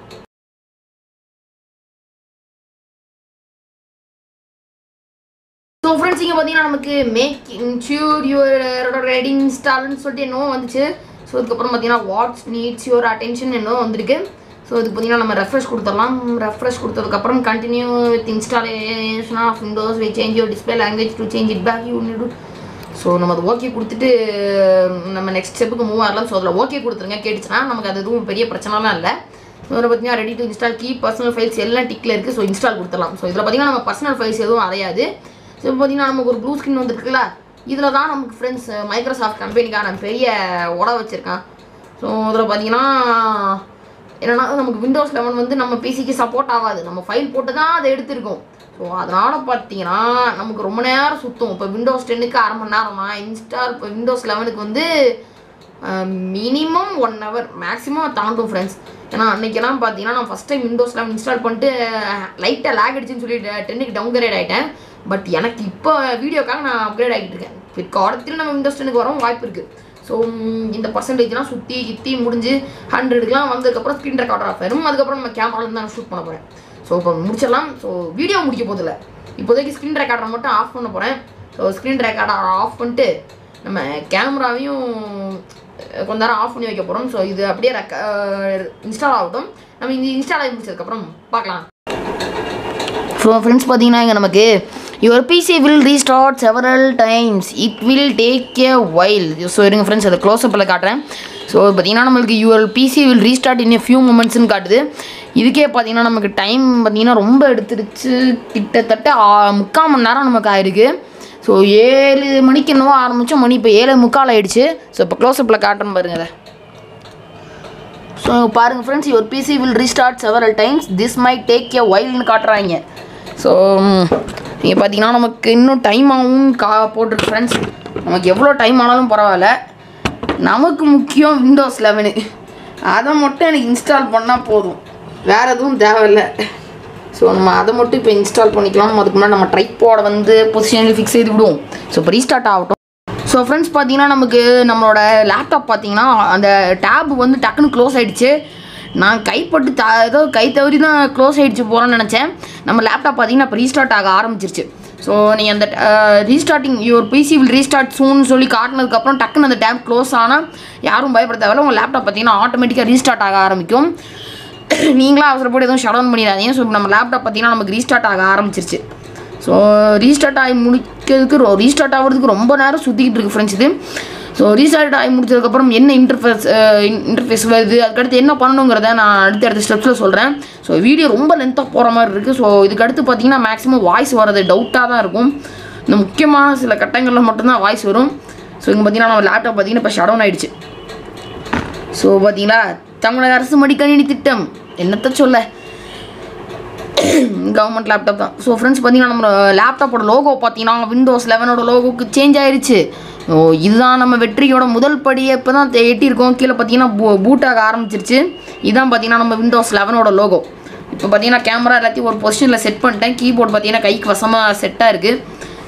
ஸோ ஃப்ரெண்ட்ஸ் இங்கே பார்த்தீங்கன்னா நமக்கு மேக்கிங் ஷூர் யுவர் ரெடிங் இன்ஸ்டால்னு சொல்லிட்டு என்னவோ வந்துச்சு ஸோ அதுக்கப்புறம் பார்த்தீங்கன்னா வாட்ஸ் நீட்ஸ் யுவர் அட்டென்ஷன் என்னவோ வந்திருக்கு ஸோ இதுக்கு பார்த்தீங்கன்னா நம்ம ரெஃப்ரெஷ் கொடுத்துடலாம் ரெஃப்ரெஷ் கொடுத்ததுக்கப்புறம் continue with installation of Windows we change your display language to change it back you need so நம்ம அது ஓகே கொடுத்துட்டு நம்ம நெக்ஸ்ட் ஸ்டெப்புக்கு மூவ் ஆகலாம் ஸோ அதில் ஓகே கொடுத்துருங்க கேட்டுச்சுன்னா நமக்கு அது எதுவும் பெரிய பிரச்சனைலாம் இல்லை ஸோ இதில் பார்த்தீங்கன்னா ready to install keep personal files எல்லாம் டிக்கில் இருக்குது ஸோ இன்ஸ்டால் கொடுத்துடலாம் ஸோ இதில் பார்த்தீங்கன்னா நம்ம பர்சனல் ஃபைல்ஸ் எதுவும் அடையாது ஸோ இப்போ பார்த்தீங்கன்னா நமக்கு ஒரு ப்ளூ ஸ்கிரீன் வந்துருக்குல்ல இதில் தான் நமக்கு ஃப்ரெண்ட்ஸ் மைக்ரோசாஃப்ட் கம்பெனிக்கான பெரிய உட வச்சுருக்கான் ஸோ இதில் பார்த்தீங்கன்னா என்னன்னா நமக்கு விண்டோஸ் லெவன் வந்து நம்ம பிசிக்கு சப்போர்ட் ஆகாது நம்ம ஃபைல் போட்டு தான் அதை எடுத்திருக்கோம் ஸோ அதனால் பார்த்தீங்கன்னா நமக்கு ரொம்ப நேரம் சுற்றும் இப்போ விண்டோஸ் டென்னுக்கு அரை மணி நேரம்னா இன்ஸ்டால் இப்போ விண்டோஸ் லெவனுக்கு வந்து மினிமம் ஒன் ஹவர் மேக்ஸிமம் தாண்டும் ஃப்ரெண்ட்ஸ் ஏன்னா அன்றைக்கெல்லாம் பார்த்தீங்கன்னா நான் first time Windows eleven install பண்ணிட்டு லைட்டாக லேக் அடிச்சுன்னு சொல்லி டென்னுக்கு டவுன்கிரேட் ஆகிட்டேன் பட் எனக்கு இப்போ வீடியோக்காக நான் அப்கிரேட் ஆகிட்டு இருக்கேன் பிற்காலத்தில் நம்ம விண்டோஸ் டென்னுக்கு வரவும் வாய்ப்பு இருக்குது ஸோ இந்த பர்சன்டேஜ்லாம் சுற்றி கித்தி முடிஞ்சு ஹண்ட்ரடுக்குலாம் வந்ததுக்கப்புறம் ஸ்க்ரீன் ரெக்கார்டர் ஆஃப் ஆயிரும் அதுக்கப்புறம் நம்ம கேமராலேருந்து நான் ஷூட் பண்ண போகிறேன் ஸோ இப்போ முடிச்சிடலாம் ஸோ வீடியோ முடிக்க போதில்ல இப்போதைக்கு ஸ்க்ரீன் ரெக்கார்டரை மட்டும் ஆஃப் பண்ண போகிறேன் ஸோ ஸ்க்ரீன் ரெக்கார்டர் ஆஃப் பண்ணிட்டு நம்ம கேமராவையும் கொஞ்ச நேரம் ஆஃப் பண்ணி வைக்க போகிறோம் ஸோ இது அப்படியே ரெக்க இன்ஸ்டால் ஆகட்டும் நம்ம இந்த இன்ஸ்டால் ஆகி முடிச்சதுக்கப்புறம் பார்க்கலாம் ஸோ ஃப்ரெண்ட்ஸ் பார்த்தீங்கன்னா இங்கே நமக்கு your PC will restart several times it will take a while so இருங்க ஃப்ரெண்ட்ஸ் அதை க்ளோஸ்அப்பில் காட்டுறேன் ஸோ பார்த்தீங்கன்னா நம்மளுக்கு your PC will restart in a few மூமெண்ட்ஸ்னு காட்டுது இதுக்கே பார்த்தீங்கன்னா நமக்கு டைம் பார்த்தீங்கன்னா ரொம்ப எடுத்துருச்சு கிட்டத்தட்ட ஆ- முக்கால் மணி நேரம் நமக்கு ஆயிருக்கு ஸோ ஏழு மணிக்கு என்னவோ ஆரம்பித்தோம் மணி இப்போ ஏழு முக்கால் ஆயிடுச்சு ஸோ இப்போ க்ளோஸ்அப்பில் காட்டுறேன் பாருங்க அதை ஸோ பாருங்க friends your PC will restart several times this may take a வைல்னு காட்டுறாங்க ஸோ நீங்கள் பார்த்தீங்கன்னா நமக்கு இன்னும் டைம் ஆகும் கா போட்டிருக்கு ஃப்ரெண்ட்ஸ் நமக்கு எவ்வளோ டைம் ஆனாலும் பரவாயில்ல நமக்கு முக்கியம் விண்டோஸ் லெவனு அதை மட்டும் எனக்கு இன்ஸ்டால் பண்ணால் போதும் வேறு எதுவும் தேவையில்லை ஸோ நம்ம அதை மட்டும் இப்போ இன்ஸ்டால் பண்ணிக்கலாம் அதுக்கு முன்னாடி நம்ம ட்ரைப்போட வந்து பொசிஷனில் ஃபிக்ஸ் செய்து விடுவோம் ஸோ இப்போ ரீஸ்டார்ட் ஆகட்டும் ஸோ ஃப்ரெண்ட்ஸ் பார்த்தீங்கன்னா நமக்கு நம்மளோட லேப்டாப் பார்த்தீங்கன்னா அந்த டேப் வந்து டக்குன்னு க்ளோஸ் ஆயிடுச்சு நான் கைப்பட்டு த ஏதோ கை தவறி தான் க்ளோஸ் ஆகிடுச்சு போகிறேன்னு நினச்சேன் நம்ம லேப்டாப் பார்த்தீங்கன்னா இப்போ ரீஸ்டார்ட் ஆக ஆரம்பிச்சிருச்சு ஸோ நீங்கள் அந்த restarting your PC will restart soon சொல்லி காட்டினதுக்கப்புறம் டக்குன்னு அந்த டேப் க்ளோஸ் ஆனால் யாரும் பயப்பட தேவையில்ல உங்கள் லேப்டாப் பார்த்தீங்கன்னா ஆட்டோமேட்டிக்காக ரீஸ்டார்ட் ஆக ஆரம்பிக்கும் நீங்களாம் அவசரப்பட்டு எதுவும் ஷட் டவுன் பண்ணிடாதீங்க ஸோ நம்ம லேப்டாப் பார்த்தீங்கன்னா நமக்கு ரீஸ்டார்ட் ஆக ஆரம்பிச்சிருச்சு ஸோ ரீஸ்டார்ட் ஆகி முடிக்கிறதுக்கு ரீஸ்டார்ட் ஆகிறதுக்கு ரொம்ப நேரம் சுற்றிக்கிட்டு இருக்கு ஃப்ரெண்ட்ஸ் இது ஸோ ரீஸ்டார்ட் ஆகி முடிச்சதுக்கப்புறம் என்ன இன்டர்ஃபேஸ் இன்டர்ஃபேஸ் வருது அதுக்கடுத்து என்ன பண்ணணுங்கிறத நான் அடுத்த அடுத்த ஸ்டெப்ஸில் சொல்கிறேன் ஸோ வீடியோ ரொம்ப லென்த்தாக போகிற மாதிரி இருக்குது ஸோ இதுக்கு அடுத்து பார்த்தீங்கன்னா மேக்ஸிமம் வாய்ஸ் வர்றது டவுட்டாக தான் இருக்கும் இந்த முக்கியமான சில கட்டங்களில் மட்டும்தான் வாய்ஸ் வரும் ஸோ இங்கே பார்த்தீங்கன்னா நம்ம லேப்டாப் பார்த்தீங்கன்னா இப்போ ஷட் டவுன் ஆயிடுச்சு ஸோ பார்த்தீங்களா தமிழக அரசு மடிக்கணினி திட்டம் என்னத்த சொல்ல கவர்மெண்ட் லேப்டாப் தான் ஸோ ஃப்ரெண்ட்ஸ் பார்த்தீங்கன்னா நம்ம லேப்டாப்போட லோகோ பார்த்தீங்கன்னா விண்டோஸ் லெவனோட லோகோக்கு சேஞ்ச் ஆயிருச்சு ஓ இதுதான் நம்ம வெற்றியோட முதல் படியை இப்போ தான் எட்டியிருக்கோம் கீழே பார்த்தீங்கன்னா பூ பூட்டாக ஆரம்பிச்சிருச்சு இதுதான் பார்த்தீங்கன்னா நம்ம விண்டோஸ் லெவனோட லோகோ இப்போ பார்த்தீங்கன்னா கேமரா எல்லாத்தையும் ஒரு பொசிஷனில் செட் பண்ணிட்டேன் கீபோர்ட் பார்த்தீங்கன்னா கைக்கு வசமாக செட்டாக இருக்குது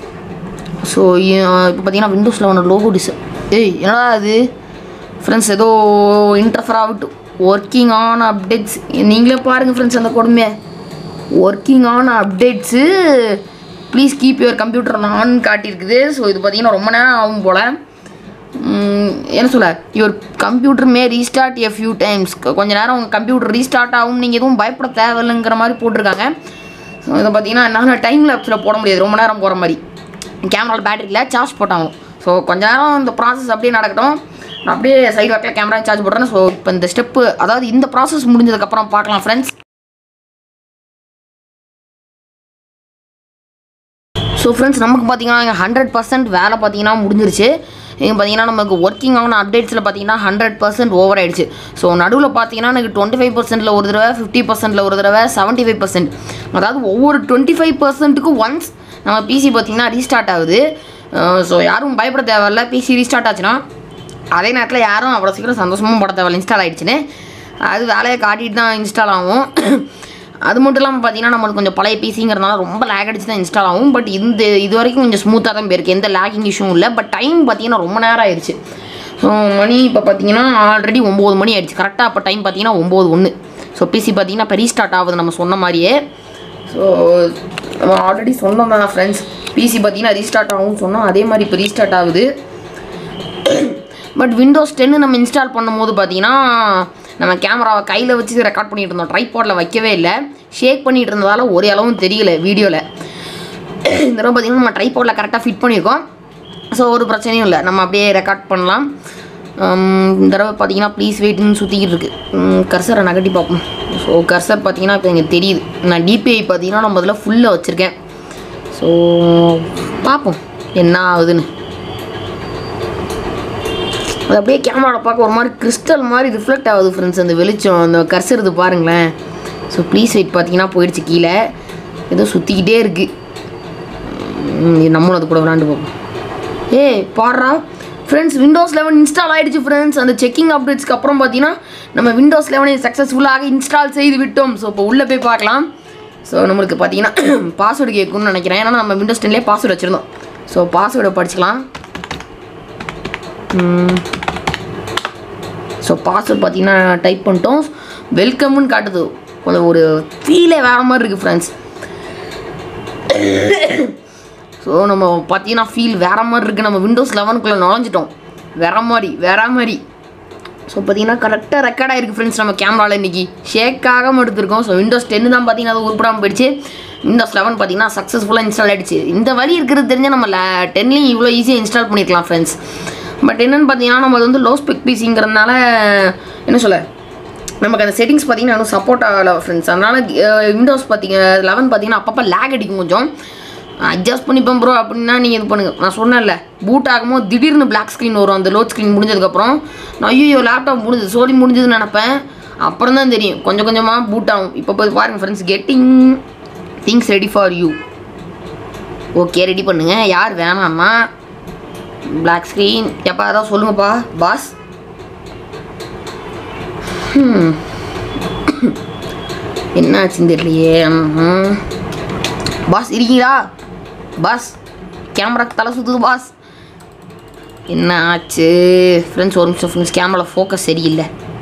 ஸோ இப்போ பார்த்தீங்கன்னா விண்டோஸ் லெவனோட லோகோ டிஸ் ஏய் என்னடா அது ஃப்ரெண்ட்ஸ் ஏதோ இன்டர்ஃபர் ஆகட்டும் ஒர்க்கிங் ஆன் அப்டேட்ஸ் நீங்களே பாருங்கள் ஃப்ரெண்ட்ஸ் அந்த கொடுமையை working on updates please keep your computer on காட்டியிருக்குது ஸோ இது பார்த்தீங்கன்னா ரொம்ப நேரம் ஆகும் போல் உம், என்ன சொல்ல your computer may restart a few times கொஞ்ச நேரம் உங்கள் கம்ப்யூட்டர் ரீஸ்டார்ட் ஆகும் நீங்கள் எதுவும் பயப்பட தேவையில்லைங்கிற மாதிரி போட்டிருக்காங்க ஸோ இதை பார்த்தீங்கன்னா என்னால் டைம் லேப்ஸில் போட முடியாது ரொம்ப நேரம் போகிற மாதிரி கேமராவில் பேட்டரியில் சார்ஜ் போட்டாகும் ஸோ கொஞ்ச நேரம் இந்த ப்ராசஸ் அப்படியே நடக்கட்டும் நான் அப்படியே சைடு வாக்கில் கேமரா சார்ஜ் போடுறேன் ஸோ இப்போ இந்த ஸ்டெப்பு அதாவது இந்த ப்ராசஸ் முடிஞ்சதுக்கப்புறம் பார்க்கலாம் ஃப்ரெண்ட்ஸ் ஸோ ஃப்ரெண்ட்ஸ் நமக்கு பார்த்தீங்கன்னா இங்கே ஹண்ட்ரட் பர்சன்ட் வேலை பார்த்தீங்கன்னா முடிஞ்சிருச்சு இங்கே பார்த்தீங்கன்னா நமக்கு ஒர்க்கிங் ஆன அப்டேட்ஸில் பார்த்தீங்கன்னா ஹண்ட்ரட் பர்சன்ட் ஓவர் ஆயிடுச்சு ஸோ நடுவில் பார்த்தீங்கன்னா எனக்கு டுவெண்ட்டி ஃபைவ் பர்சன்ட்டில் ஒரு தடவை ஃபிஃப்டி பர்சன்ட்டில் ஒரு தடவை செவன்ட்டி ஃபைவ் பர்சன்ட் அதாவது ஒவ்வொரு டுவெண்ட்டி ஃபைவ் பர்சன்ட்டுக்கும் ஒன்ஸ் நம்ம பிசி பார்த்தீங்கன்னா ரீஸ்டார்ட் ஆகுது ஸோ யாரும் பயப்பட தேவையில்ல பிசி ரீஸ்டார்ட் ஆச்சுன்னா அதே நேரத்தில் யாரும் அவ்வளோ சீக்கிரம் சந்தோஷமும் பட தேவையில்ல இன்ஸ்டால் ஆகிடுச்சுன்னு அது வேலையை காட்டிட்டு தான் இன்ஸ்டால் ஆகும் அது மட்டும் இல்லாமல் பார்த்தீங்கன்னா நம்மளுக்கு கொஞ்சம் பழைய பிசிங்கிறதுனால ரொம்ப லேக் அடிச்சு தான் இன்ஸ்டால் ஆகும் பட் இந்த இது வரைக்கும் கொஞ்சம் ஸ்மூத்தாக தான் போயிருக்கு எந்த லேக்கிங் இஷ்யூவும் இல்லை பட் டைம் பார்த்தீங்கன்னா ரொம்ப நேரம் ஆயிடுச்சு ஸோ மணி இப்போ பார்த்தீங்கன்னா ஆல்ரெடி ஒம்பது மணி ஆயிடுச்சு கரெக்டாக அப்போ டைம் பார்த்தீங்கன்னா ஒம்பது ஒன்று ஸோ பிசி பார்த்தீங்கன்னா இப்போ ரீஸ்டார்ட் ஆகுது நம்ம சொன்ன மாதிரியே ஸோ நம்ம ஆல்ரெடி சொன்னோம் தான் ஃப்ரெண்ட்ஸ் பிசி பார்த்தீங்கன்னா ரீஸ்டார்ட் ஆகும்னு சொன்னோம் அதே மாதிரி இப்போ ரீஸ்டார்ட் ஆகுது பட் விண்டோஸ் டென்னு நம்ம இன்ஸ்டால் பண்ணும்போது பார்த்தீங்கன்னா நம்ம கேமராவை கையில் வச்சு ரெக்கார்ட் பண்ணிட்டு இருந்தோம் ட்ரைபாடில் வைக்கவே இல்லை ஷேக் பண்ணிட்டு இருந்ததால ஒரு அளவும் தெரியல வீடியோவில் இந்த தடவை பார்த்தீங்கன்னா நம்ம ட்ரைபாடில் கரெக்டாக ஃபிட் பண்ணியிருக்கோம் ஸோ ஒரு பிரச்சனையும் இல்லை நம்ம அப்படியே ரெக்கார்ட் பண்ணலாம் உம், இந்த தடவை பார்த்தீங்கன்னா ப்ளீஸ் வெயிட்னு சுற்றிக்கிட்டு இருக்கு கர்சரை நகட்டி பார்ப்போம் ஸோ கர்சர் பார்த்தீங்கன்னா இப்போ எனக்கு தெரியுது நான் டிபிஐ பார்த்தீங்கன்னா நம்ம இதில் ஃபுல்லாக வச்சுருக்கேன் ஸோ பார்ப்போம் என்ன ஆகுதுன்னு அது அப்படியே கேமராவில் பார்க்க ஒரு மாதிரி கிறிஸ்டல் மாதிரி ரிஃப்ளெக்ட் ஆகுது ஃப்ரெண்ட்ஸ் அந்த வெளிச்சம் அந்த கர்சர் இது பாருங்களேன் ஸோ ப்ளீஸ் வெயிட் பார்த்தீங்கன்னா போயிடுச்சு கீழே ஏதோ சுற்றிக்கிட்டே இருக்குது நம்மளும் அது கூட விளாண்டு பார்ப்போம் ஏய் பாடுறா ஃப்ரெண்ட்ஸ் விண்டோஸ் லெவன் இன்ஸ்டால் ஆயிடுச்சு ஃப்ரெண்ட்ஸ் அந்த செக்கிங் அப்டேட்ஸ்க்கு அப்புறம் பார்த்தீங்கன்னா நம்ம விண்டோஸ் லெவனை சக்ஸஸ்ஃபுல்லாக இன்ஸ்டால் செய்து விட்டோம் ஸோ இப்போ உள்ளே போய் பார்க்கலாம் ஸோ நம்மளுக்கு பார்த்தீங்கன்னா பாஸ்வேர்டு கேட்கும்னு நினைக்கிறேன் ஏன்னா நம்ம விண்டோஸ் டென்லேயே பாஸ்வேர்டு வச்சுருந்தோம் ஸோ பாஸ்வேர்டை படிச்சுக்கலாம் ஸோ பாஸ்வேர்ட் பார்த்தீங்கன்னா டைப் பண்ணிட்டோம் வெல்கம்னு காட்டுது கொஞ்சம் ஒரு ஃபீலே வேறு மாதிரி இருக்குது ஃப்ரெண்ட்ஸ் ஸோ நம்ம பார்த்தீங்கன்னா ஃபீல் வேற மாதிரி இருக்குது நம்ம விண்டோஸ் லெவனுக்குள்ளே நுழைஞ்சிட்டோம் வேற மாதிரி வேற மாதிரி ஸோ பார்த்தீங்கன்னா கரெக்டாக ரெக்கார்ட் ஆயிருக்கு ஃப்ரெண்ட்ஸ் நம்ம கேமராவில் இன்றைக்கி ஷேக் ஆகாமல் எடுத்திருக்கோம் ஸோ விண்டோஸ் டென்னு தான் பார்த்தீங்கன்னா அது உருப்படாமல் போயிடுச்சு விண்டோஸ் லெவன் பார்த்தீங்கன்னா சக்ஸஸ்ஃபுல்லாக இன்ஸ்டால் ஆயிடுச்சு இந்த வழி இருக்கிறது தெரிஞ்சால் நம்ம டென்லையும் இவ்வளோ ஈஸியாக இன்ஸ்டால் பண்ணியிருக்கலாம் ஃப்ரெண்ட்ஸ் பட் என்னென்னு பார்த்தீங்கன்னா நம்ம அது வந்து லோ ஸ்பெக் பிசிங்கிறதுனால என்ன சொல்ல நமக்கு அந்த செட்டிங்ஸ் பார்த்தீங்கன்னா இன்னும் சப்போர்ட் ஆகலை ஃப்ரெண்ட்ஸ் அதனால் விண்டோஸ் பார்த்தீங்க லெவன் பார்த்தீங்கன்னா அப்பப்போ லேக் அடிக்கும் கொஞ்சம் அட்ஜஸ்ட் பண்ணிப்பேன் ப்ரோ அப்படின்னா நீங்கள் இது பண்ணுங்கள் நான் சொன்னேன்ல பூட் ஆகும்போது திடீர்னு பிளாக் ஸ்க்ரீன் வரும் அந்த லோட் ஸ்க்ரீன் முடிஞ்சதுக்கப்புறம் நான் ஐயோ லேப்டாப் முடிஞ்சது சோலி முடிஞ்சதுன்னு நினப்பேன் அப்புறம் தான் தெரியும் கொஞ்சம் கொஞ்சமாக பூட் ஆகும் இப்போ போய் பாருங்கள் friends getting things ready for you okay ready பண்ணுங்க யார் வேணாமா பிளாக் ஸ்க்ரீன் எப்பா ஏதாவது சொல்லுங்கப்பா பாஸ் ஹம். என்ன ஆச்சுன்னு தெரியலையே ம்ஹும். பாஸ் இருக்கீங்களா பாஸ் கேமரா தலை சுற்றுது பாஸ் என்ன ஆச்சு ஃப்ரெண்ட்ஸ் ஒரு நிமிஷம் ஃப்ரெண்ட்ஸ் கேமரா ஃபோக்கஸ் சரியில்லை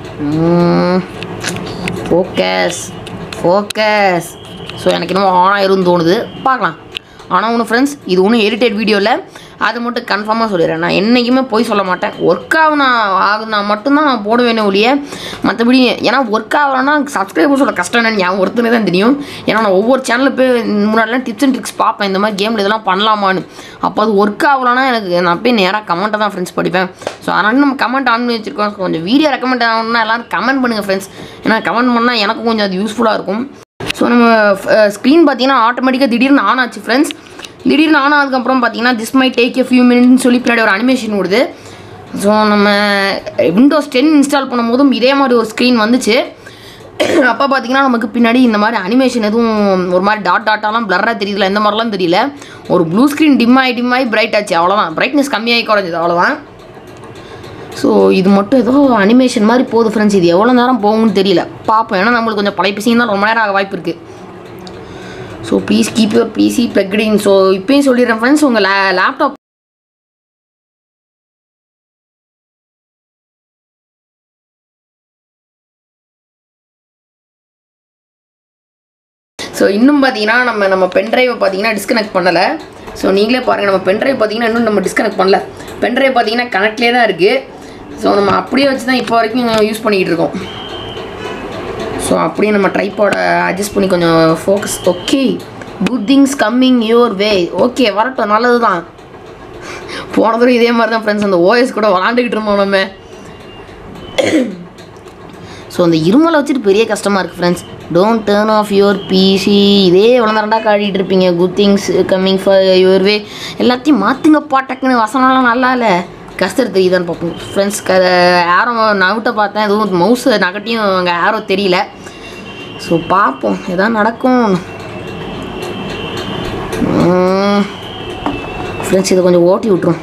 ஃபோக்கஸ் ஃபோக்கஸ் ஸோ எனக்கு இன்னும் ஆன் ஆயிரும்னு தோணுது பார்க்கலாம் ஆனால் ஒன்று ஃப்ரெண்ட்ஸ் இது ஒன்றும் எடிட்டட் வீடியோ இல்லை அது மட்டும் கன்ஃபார்மாக சொல்லிடுறேன் நான் என்றைக்குமே போய் சொல்ல மாட்டேன் ஒர்க் ஆகுனா ஆகுனா மட்டும்தான் நான் போடுவேனே ஒழிய மற்றபடி ஏன்னா ஒர்க் ஆகலன்னா சப்ஸ்கிரைபர்ஸோட கஷ்டம் என்னன்னு என் ஒருத்தனே தான் தெரியும் ஏன்னா நான் ஒவ்வொரு சேனலில் போய் முன்னாடிலாம் டிப்ஸ் அண்ட் ட்ரிக்ஸ் பார்ப்பேன் இந்த மாதிரி கேமில் இதெல்லாம் பண்ணலாமான்னு அப்போ அது ஒர்க் ஆகலன்னா எனக்கு நான் போய் நேராக கமெண்ட்டை தான் ஃப்ரெண்ட்ஸ் படிப்பேன் ஸோ அதனால நம்ம கமெண்ட் ஆன் பண்ணி வச்சிருக்கோம் கொஞ்சம் வீடியோ ரெக்கமெண்ட் ஆகணும்னா எல்லாரும் கமெண்ட் பண்ணுங்கள் ஃப்ரெண்ட்ஸ் ஏன்னா கமெண்ட் பண்ணால் எனக்கும் கொஞ்சம் அது யூஸ்ஃபுல்லாக இருக்கும் ஸோ நம்ம ஸ்க்ரீன் பார்த்தீங்கன்னா ஆட்டோமேட்டிக்காக திடீர்னு ஆன் ஆச்சு ஃப்ரெண்ட்ஸ் திடீர்னு ஆன் ஆனதுக்கப்புறம் பார்த்தீங்கன்னா this may take a few மினிட்னு சொல்லி பின்னாடி ஒரு அனிமேஷன் விடுது ஸோ நம்ம விண்டோஸ் டென் இன்ஸ்டால் பண்ணும்போதும் இதே மாதிரி ஒரு ஸ்க்ரீன் வந்துச்சு அப்போ பார்த்தீங்கன்னா நமக்கு பின்னாடி இந்த மாதிரி அனிமேஷன் எதுவும் ஒரு மாதிரி டாட் டாட்டாலாம் பிளராக தெரியல இந்த மாதிரிலாம் தெரியல ஒரு ப்ளூ ஸ்க்ரீன் டிம் ஆகி டிம் ஆகி பிரைட் ஆச்சு அவ்வளோதான் பிரைட்னஸ் கம்மியாகி குறைஞ்சது அவ்வளோதான் ஸோ இது மட்டும் ஏதோ அனிமேஷன் மாதிரி போகுது ஃப்ரெண்ட்ஸ் இது எவ்வளோ நேரம் போகும்னு தெரியல பார்ப்போம் ஏன்னா நம்மளுக்கு கொஞ்சம் பழைய பிசிங்க தான் ரொம்ப நேரம் ஆக வாய்ப்பு இருக்குது so please keep your PC plugged in so இப்பயும் சொல்லிடுறேன் ஃப்ரெண்ட்ஸ் உங்கள் லே லேப்டாப் ஸோ இன்னும் பார்த்தீங்கன்னா நம்ம நம்ம பென்ட்ரைவை பார்த்தீங்கன்னா டிஸ்கனெக்ட் பண்ணலை ஸோ நீங்களே பாருங்கள் நம்ம பென்ட்ரைவ் பார்த்தீங்கன்னா இன்னும் நம்ம டிஸ்கனெக்ட் பண்ணல பென்ட்ரைவ் பார்த்தீங்கன்னா கனெக்ட்லேயே தான் இருக்குது ஸோ நம்ம அப்படியே வச்சு தான் இப்போ வரைக்கும் யூஸ் பண்ணிக்கிட்டு இருக்கோம் ஸோ அப்படியே நம்ம ட்ரைப்போட அட்ஜஸ்ட் பண்ணி கொஞ்சம் focus okay good things coming your way okay வரட்டும் நல்லது தான் போன தடவை இதே மாதிரி தான் ஃப்ரெண்ட்ஸ் அந்த ஓஎஸ் கூட விளாண்டுக்கிட்டு இருந்தோம் நம்ம ஸோ அந்த இருமலை வச்சுட்டு பெரிய கஷ்டமாக இருக்குது friends don't turn off your PC இதே வளர்ந்தாண்டா காட்டிகிட்டு இருப்பீங்க good things coming for your way எல்லாத்தையும் மாற்றுங்கப்பா டக்குன்னு வசனம்லாம் நல்லா இல்லை கஷ்டம் தெரியுதான்னு பார்ப்போம் ஃப்ரெண்ட்ஸ் க ஆரோ நவுட்ட பார்த்தேன் எதுவும் மவுஸ் நகட்டியும் அங்கே ஆரோ தெரியல ஸோ பார்ப்போம் எதாவது நடக்கும் ஃப்ரெண்ட்ஸ் இதை கொஞ்சம் ஓட்டி விட்ரும்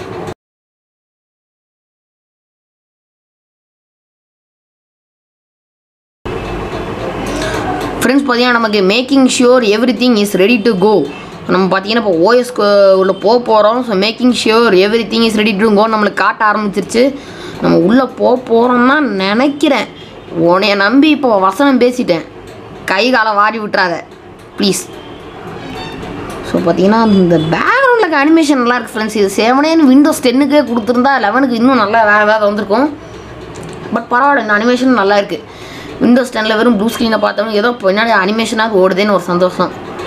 ஃப்ரெண்ட்ஸ் பார்த்தீங்கன்னா நமக்கு making sure everything is ready to go நம்ம பார்த்தீங்கன்னா இப்போ ஓஎஸ் உள்ள போக போகிறோம் so making sure everything is ready to go நம்மளுக்கு காட்ட ஆரம்பிச்சிருச்சு நம்ம உள்ளே போக போகிறோம்னா நினைக்கிறேன் உன்னைய நம்பி இப்போ வசனம் பேசிட்டேன் கை காலை வாரி விட்டுறாத ப்ளீஸ் ஸோ பார்த்தீங்கன்னா இந்த பேக்ரவுண்டில் அனிமேஷன் நல்லா இருக்கு ஃப்ரெண்ட்ஸ் இது செவனேன்னு விண்டோஸ் டென்னுக்கே கொடுத்துருந்தா லெவனுக்கு இன்னும் நல்லா வேறு வேறு வந்திருக்கும் பட் பரவாயில்ல இந்த அனிமேஷன் நல்லா இருக்கு விண்டோஸ் டென்னில் வெறும் ப்ளூ ஸ்க்ரீனில் பார்த்தோம் ஏதோ பின்னாடி அனிமேஷனாக ஓடுதேன்னு ஒரு சந்தோஷம்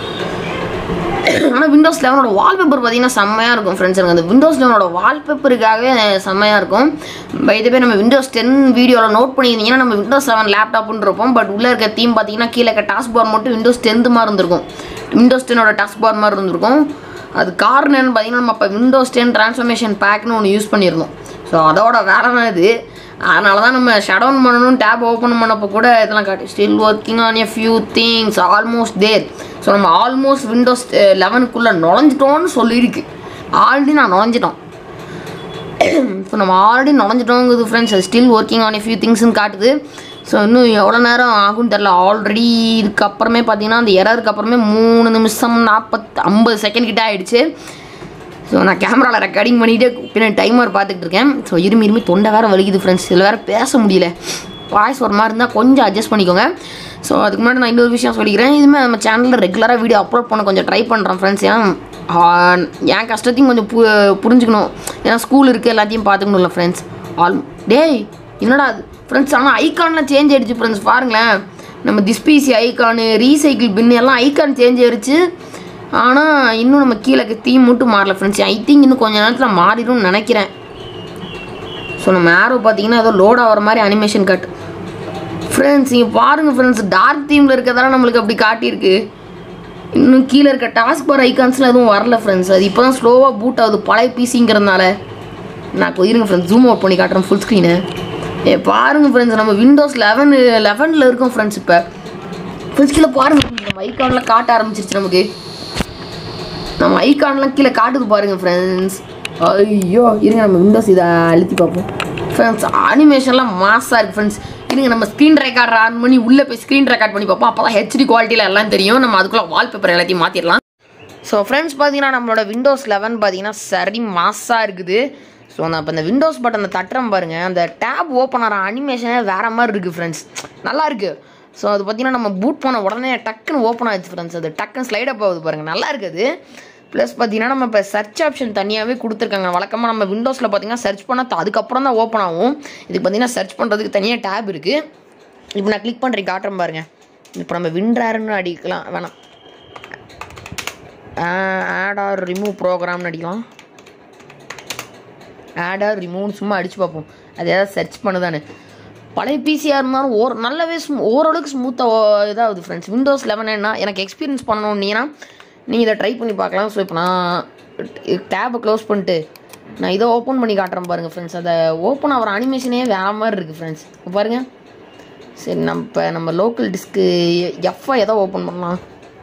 ஆனால் விண்டோஸ் லெவனோட வால்பேப்பர் பார்த்தீங்கன்னா செம்மையாக இருக்கும் ஃப்ரெண்ட்ஸ் எனக்கு அந்த விண்டோஸ் லெவனோட வால்பேப்பருக்காகவே செம்மையாக இருக்கும் பை இதே நம்ம விண்டோஸ் டென் வீடியோவில் நோட் பண்ணியிருந்தீங்கன்னா நம்ம விண்டோஸ் லெவன் லேப்டாப்னு இருப்போம் பட் உள்ளே இருக்க தீம் பார்த்தீங்கன்னா கீழே இருக்க டாஸ்க் பார் மட்டும் விண்டோஸ் டென்த்து மாதிரி இருந்திருக்கும் விண்டோஸ் டென்னோட டாஸ்க் பார் மாதிரி இருந்திருக்கும் அது காரணம் என்னன்னு பார்த்தீங்கன்னா நம்ம அப்போ விண்டோஸ் டென் ட்ரான்ஸ்ஃபர்மேஷன் பேக்னு ஒன்று யூஸ் பண்ணியிருந்தோம் ஸோ அதோட வேலை தான் இது அதனால தான் நம்ம ஷட் டவுன் பண்ணணும் டேப் ஓப்பன் பண்ணப்போ கூட இதெல்லாம் காட்டி still working on a few things almost there so நம்ம ஆல்மோஸ்ட் விண்டோஸ் லெவனுக்குள்ளே நுழைஞ்சிட்டோன்னு சொல்லியிருக்கு ஆல்ரெடி நான் நுழைஞ்சிட்டோம் ஸோ நம்ம ஆல்ரெடி நுழைஞ்சிட்டோங்குது friends still working on a few திங்ஸ்னு காட்டுது ஸோ இன்னும் எவ்வளோ நேரம் ஆகும்னு தெரில ஆல்ரெடி இதுக்கப்புறமே பார்த்தீங்கன்னா அந்த எரருக்கு அப்புறமே மூணு நிமிஷம் நாற்பத்து ஐம்பது செகண்ட் கிட்ட ஆயிடுச்சு ஸோ நான் கேமராவில் ரெக்கார்டிங் பண்ணிகிட்டே பின்னாடி டைமர் பார்த்துக்கிட்டு இருக்கேன் ஸோ இருமி இருமி தொண்டை வேறு வலிக்குது ஃப்ரெண்ட்ஸ் இதில் வேறு பேச முடியல வாய்ஸ் ஒரு மாதிரி இருந்தால் கொஞ்சம் அட்ஜஸ்ட் பண்ணிக்கோங்க ஸோ அதுக்கு முன்னாடி நான் இன்னொரு விஷயம் சொல்லிக்கிறேன் இதுமாதிரி நம்ம சேனலில் ரெகுலராக வீடியோ அப்லோட் பண்ண கொஞ்சம் ட்ரை பண்ணுறேன் ஃப்ரெண்ட்ஸ் ஏன்னா ஆ, என் கஷ்டத்தையும் கொஞ்சம் பு புரிஞ்சுக்கணும் ஏன்னா ஸ்கூல் இருக்குது எல்லாத்தையும் பார்த்துக்கணும்ல ஃப்ரெண்ட்ஸ் ஆல் டேய் என்னடா அது ஃப்ரெண்ட்ஸ் ஆனால் ஐக்கான்லாம் சேஞ்ச் ஆயிடுச்சு ஃப்ரெண்ட்ஸ் பாருங்களேன் நம்ம திஸ்பிசி ஐக்கானு ரீசைக்கிள் பின் எல்லாம் ஐக்கான் சேஞ்ச் ஆயிடுச்சு ஆனால் இன்னும் நம்ம கீழே தீம் மட்டும் மாறல ஃப்ரெண்ட்ஸ் ஐ திங்க் இன்னும் கொஞ்ச நேரத்தில் மாறிடும்னு நினைக்கிறேன் ஸோ நம்ம ஆரோ பார்த்தீங்கன்னா ஏதோ லோட் ஆகிற மாதிரி அனிமேஷன் காட்டு ஃப்ரெண்ட்ஸ் இங்கே பாருங்கள் ஃப்ரெண்ட்ஸ் டார்க் தீமில் இருக்கிறதால நம்மளுக்கு அப்படி காட்டியிருக்கு இன்னும் கீழே இருக்க டாஸ்க் பார் ஐகான்ஸ்லாம் எதுவும் வரல ஃப்ரெண்ட்ஸ் அது இப்போ தான் ஸ்லோவாக பூட் ஆகுது பழைய பிசிங்கிறதுனால நான் இப்போ இருங்க ஃப்ரெண்ட்ஸ் ஜூம் அவுட் பண்ணி காட்டுறேன் ஃபுல் ஸ்க்ரீனு ஏ பாருங்கள் ஃப்ரெண்ட்ஸ் நம்ம விண்டோஸ் லெவன் லெவனில் இருக்கோம் ஃப்ரெண்ட்ஸ் இப்போ ஃப்ரெண்ட்ஸ் கீழே பாருங்கள் நம்ம ஐகான்லாம் காட்ட ஆரம்பிச்சிருச்சு நமக்கு நம்ம ஐகான்லாம் கீழே காட்டுது பாருங்கள் ஃப்ரெண்ட்ஸ் ஐயோ இருங்க நம்ம விண்டோஸ் இதை அழுத்தி பார்ப்போம் ஃப்ரெண்ட்ஸ் அனிமேஷன்லாம் மாஸாக இருக்குது ஃப்ரெண்ட்ஸ் இருங்க நம்ம ஸ்க்ரீன் ரெக்கார்டர் ஆன் பண்ணி உள்ளே போய் ஸ்க்ரீன் ரெக்கார்ட் பண்ணி பார்ப்போம் அப்போ தான் ஹெச்டி குவாலிட்டியில் எல்லாம் தெரியும் நம்ம அதுக்குள்ளே வால்பேப்பர் எல்லாத்தையும் மாற்றிடலாம் ஸோ ஃப்ரெண்ட்ஸ் பார்த்தீங்கன்னா நம்மளோட விண்டோஸ் லெவன் பார்த்தீங்கன்னா சரி மாஸாக இருக்குது ஸோ நான் இப்போ இந்த விண்டோஸ் பட்டனை தட்டுறேன் பாருங்க அந்த டேப் ஓப்பன் ஆகிற அனிமேஷனே வேறு மாதிரி இருக்குது ஃப்ரெண்ட்ஸ் நல்லா இருக்கு ஸோ அது பார்த்தீங்கன்னா நம்ம பூட் பண்ண உடனே டக்குன்னு ஓப்பன் ஆயிடுச்சு ஃப்ரெண்ட்ஸ் அது டக்குன்னு ஸ்லைட் அப் ஆகுது பாருங்கள் நல்லா இருக்குது ப்ளஸ் பார்த்தீங்கன்னா நம்ம இப்போ சர்ச் ஆப்ஷன் தனியாகவே கொடுத்துருக்காங்க வழக்கமாக நம்ம விண்டோஸில் பார்த்தீங்கன்னா சர்ச் பண்ணால் அதுக்கப்புறம் தான் ஓப்பன் ஆகும் இதுக்கு பார்த்தீங்கன்னா சர்ச் பண்ணுறதுக்கு தனியாக டேப் இருக்குது இப்போ நான் கிளிக் பண்ணுறேன் காட்டுறேன் பாருங்க இப்போ நம்ம விண்ட்ராருன்னு அடிக்கலாம் வேணாம் ஆட் ஆர் ரிமூவ் ப்ரோக்ராம்னு அடிக்கலாம் ஆட் ஆர் ரிமூவ்னு சும்மா அடிச்சு பார்ப்போம் அது ஏதாவது சர்ச் பண்ணுதானு பழைய பிசியாக இருந்தாலும் ஓர் நல்லாவே ஸ்மூ ஓரளவுக்கு ஸ்மூத்தாக இதாகுது ஃப்ரெண்ட்ஸ் விண்டோஸ் லெவன் என்ன எனக்கு எக்ஸ்பீரியன்ஸ் பண்ணணுன்னீங்கன்னா நீங்கள் இதை ட்ரை பண்ணி பார்க்கலாம் ஸோ இப்போ நான் டேபை க்ளோஸ் பண்ணிட்டு நான் இதை ஓப்பன் பண்ணி காட்டுறேன் பாருங்கள் ஃப்ரெண்ட்ஸ் அதை ஓப்பன் ஆகிற அனிமேஷனே வேறு மாதிரி இருக்குது ஃப்ரெண்ட்ஸ் பாருங்கள் சரி நம்ம இப்போ நம்ம லோக்கல் டிஸ்க்கு எஃப்ஐ எதை ஓப்பன் பண்ணலாம்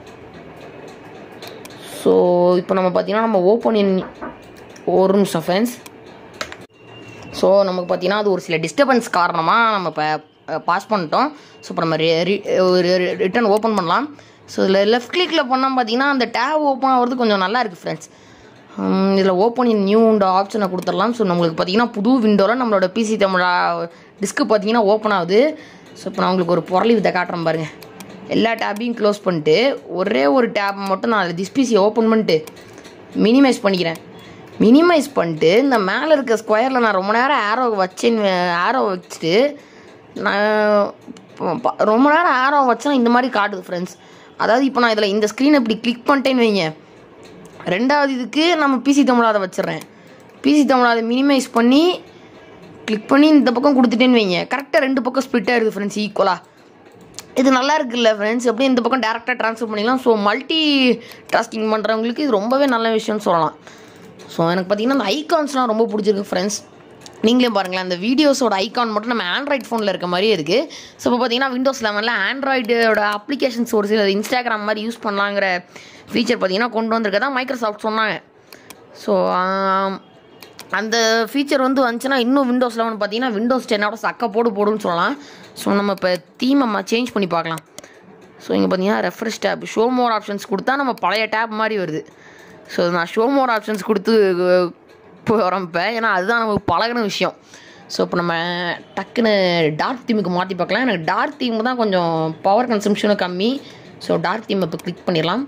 ஸோ இப்போ நம்ம பார்த்தீங்கன்னா நம்ம ஓப்பன் இன் ஒரு நிமிஷம் ஃப்ரெண்ட்ஸ் ஸோ நமக்கு பார்த்தீங்கன்னா அது ஒரு சில டிஸ்டர்பன்ஸ் காரணமாக நம்ம இப்போ பாஸ் பண்ணிட்டோம் ஸோ இப்போ நம்ம ரிட்டர்ன் ஓப்பன் பண்ணலாம் ஸோ இதில் லெஃப்ட் கிளிக்கில் பண்ணால் பார்த்தீங்கன்னா அந்த டேப் ஓப்பன் ஆகிறது கொஞ்சம் நல்லா இருக்குது ஃப்ரெண்ட்ஸ் இதில் ஓப்பன் இன் நியூன்ற ஆப்ஷனை கொடுத்துடலாம் ஸோ நம்மளுக்கு பார்த்தீங்கன்னா புது விண்டோவில் நம்மளோட பிசி தமிழா டிஸ்க்கு பார்த்தீங்கன்னா ஓப்பன் ஆகுது ஸோ இப்போ நான் உங்களுக்கு ஒரு பொருளி விதை காட்டுறேன் பாருங்கள் எல்லா டேப்பையும் க்ளோஸ் பண்ணிட்டு ஒரே ஒரு டேப் மட்டும் நான் டிஸ்பிசியை ஓப்பன் பண்ணிட்டு மினிமைஸ் பண்ணிக்கிறேன் மினிமைஸ் பண்ணிட்டு இந்த மேலே இருக்க ஸ்கொயரில் நான் ரொம்ப நேரம் ஆரோ வச்சேன்னு ஆரோ வச்சுட்டு நான் ப- ப- ரொம்ப நேரம் ஆரோ வச்சா இந்த மாதிரி காட்டுது ஃப்ரெண்ட்ஸ் அதாவது இப்போ நான் இதில் இந்த ஸ்க்ரீனை இப்படி கிளிக் பண்ணிட்டேன்னு வைங்க ரெண்டாவது இதுக்கு நம்ம பிசி தமிழாத வச்சிடுறேன் பிசி தமிழாத மினிமைஸ் பண்ணி கிளிக் பண்ணி இந்த பக்கம் கொடுத்துட்டேன்னு வைங்க கரெக்டாக ரெண்டு பக்கம் ஸ்ப்ளிட் ஆயிடுது ஃப்ரெண்ட்ஸ் ஈக்குவலாக இது நல்லா இருக்குல்ல ஃப்ரெண்ட்ஸ் அப்படியே இந்த பக்கம் டேரெக்டாக ட்ரான்ஸ்ஃபர் பண்ணிக்கலாம் ஸோ மல்டி டாஸ்கிங் பண்ணுறவங்களுக்கு இது ரொம்பவே நல்ல விஷயம்னு சொல்லலாம் ஸோ எனக்கு பார்த்தீங்கன்னா இந்த ஐகான்ஸ்லாம் ரொம்ப பிடிச்சிருக்கு ஃப்ரெண்ட்ஸ் நீங்களே பாருங்களேன் அந்த வீடியோஸோட ஐகான் மட்டும் நம்ம ஆண்ட்ராய்ட் ஃபோனில் இருக்க மாதிரியே இருக்குது ஸோ இப்போ பார்த்தீங்கன்னா விண்டோஸ் லெவனில் ஆண்ட்ராய்டோட அப்ளிகேஷன்ஸ் ஒரு சில இன்ஸ்டாகிராம் மாதிரி யூஸ் பண்ணலாங்கிற ஃபீச்சர் பார்த்தீங்கன்னா கொண்டு வந்திருக்கதா மைக்ரோசாஃப்ட் சொன்னாங்க ஸோ அந்த ஃபீச்சர் வந்து வந்துச்சுன்னா இன்னும் விண்டோஸ் லெவன் பார்த்தீங்கன்னா விண்டோஸ் டென்னோட சக்க போடு போடுன்னு சொல்லலாம் ஸோ நம்ம இப்போ தீமை சேஞ்ச் பண்ணி பார்க்கலாம் ஸோ இங்கே பார்த்தீங்கன்னா refresh tab show more options கொடுத்தா நம்ம பழைய டேப் மாதிரி வருது ஸோ நான் ஷோ மோர் ஆப்ஷன்ஸ் கொடுத்து அஹ், போகிறோம் இப்போ ஏன்னா அதுதான் நமக்கு பழகின விஷயம் ஸோ இப்போ நம்ம டக்குன்னு டார்க் தீமுக்கு மாற்றி பார்க்கலாம் எனக்கு டார்க் தீம் தான் கொஞ்சம் பவர் கன்சம்ஷனும் கம்மி ஸோ டார்க் தீம் இப்போ கிளிக் பண்ணிடலாம்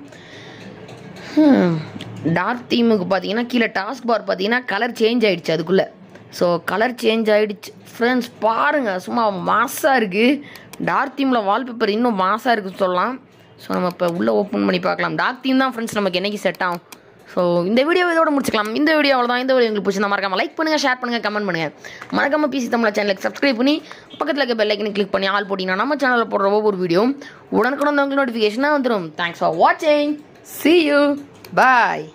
டார்க் தீமுக்கு பார்த்தீங்கன்னா கீழே டாஸ்க் பார் பார்த்தீங்கன்னா கலர் சேஞ்ச் ஆயிடுச்சு அதுக்குள்ளே ஸோ கலர் சேஞ்ச் ஆயிடுச்சு ஃப்ரெண்ட்ஸ் பாருங்கள் சும்மா மாசாக இருக்குது டார்க் தீமில் வால்பேப்பர் இன்னும் மாசாக இருக்குன்னு சொல்லலாம் ஸோ நம்ம இப்போ உள்ளே ஓப்பன் பண்ணி பார்க்கலாம் டார்க் தீம் தான் ஃப்ரெண்ட்ஸ் நமக்கு என்னைக்கு செட் ஆகும் ஸோ இந்த வீடியோ இதோட முடிச்சுக்கலாம் இந்த வீடியோ அவ்வளோதான் இந்த வீடியோ உங்களுக்கு பிடிச்சிருந்தா மறக்காம லைக் பண்ணுங்கள் ஷேர் பண்ணுங்கள் கமெண்ட் பண்ணுங்கள் மறக்காம பிசி தமிழ் சேனலுக்கு சப்ஸ்கிரைப் பண்ணி பக்கத்தில் இருக்க பெல் ஐக்கனை கிளிக் பண்ணி ஆல் போட்டிங்கன்னா நம்ம சேனலில் போடுற ஒவ்வொரு வீடியோ உடனுக்குடன் உங்களுக்கு நோட்டிஃபிகேஷனாக வந்துடும் தேங்க்ஸ் ஃபார் வாட்சிங் see you bye